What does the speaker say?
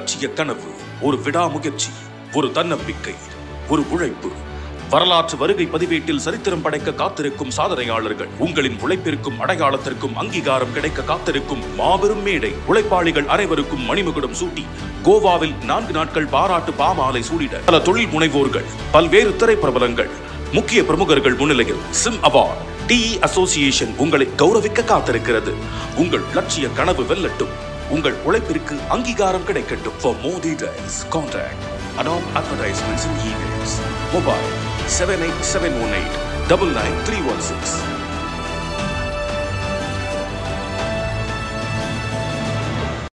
லட்சிய கனவு ஒரு விடாமுயற்சி ஒரு தன்னம்பிக்கை ஒரு உழைப்பு வரலாற்று வருகை பதிவேட்டில் சரித்திரம் படைக்க காத்திருக்கும் சாதனையாளர்கள் உங்களின் உழைப்பிற்கும் அடையாளத்திற்கும் அங்கீகாரம் கிடைக்க காத்திருக்கும் மாபெரும் மேடை உழைப்பாளிகள் அனைவருக்கும் மணிமகுடம் சூட்டி கோவாவில் நான்கு நாட்கள் பாராட்டு பாமாலை சூடிட பல தொழில் முனைவோர்கள் பல்வேறு திரைப்பிரபலங்கள் முக்கிய பிரமுகர்கள் முன்னிலையில் சிம் அவார்ட் டிஇ அசோசியேஷன் உங்களை கௌரவிக்க காத்திருக்கிறது உங்கள் லட்சிய கனவு வெல்லட்டும் உங்கள் உழைப்பிற்கு அங்கீகாரம் கிடைக்கட்டும் For more details, contact Adobe Advertisements and Emails. Mobile 78718 99316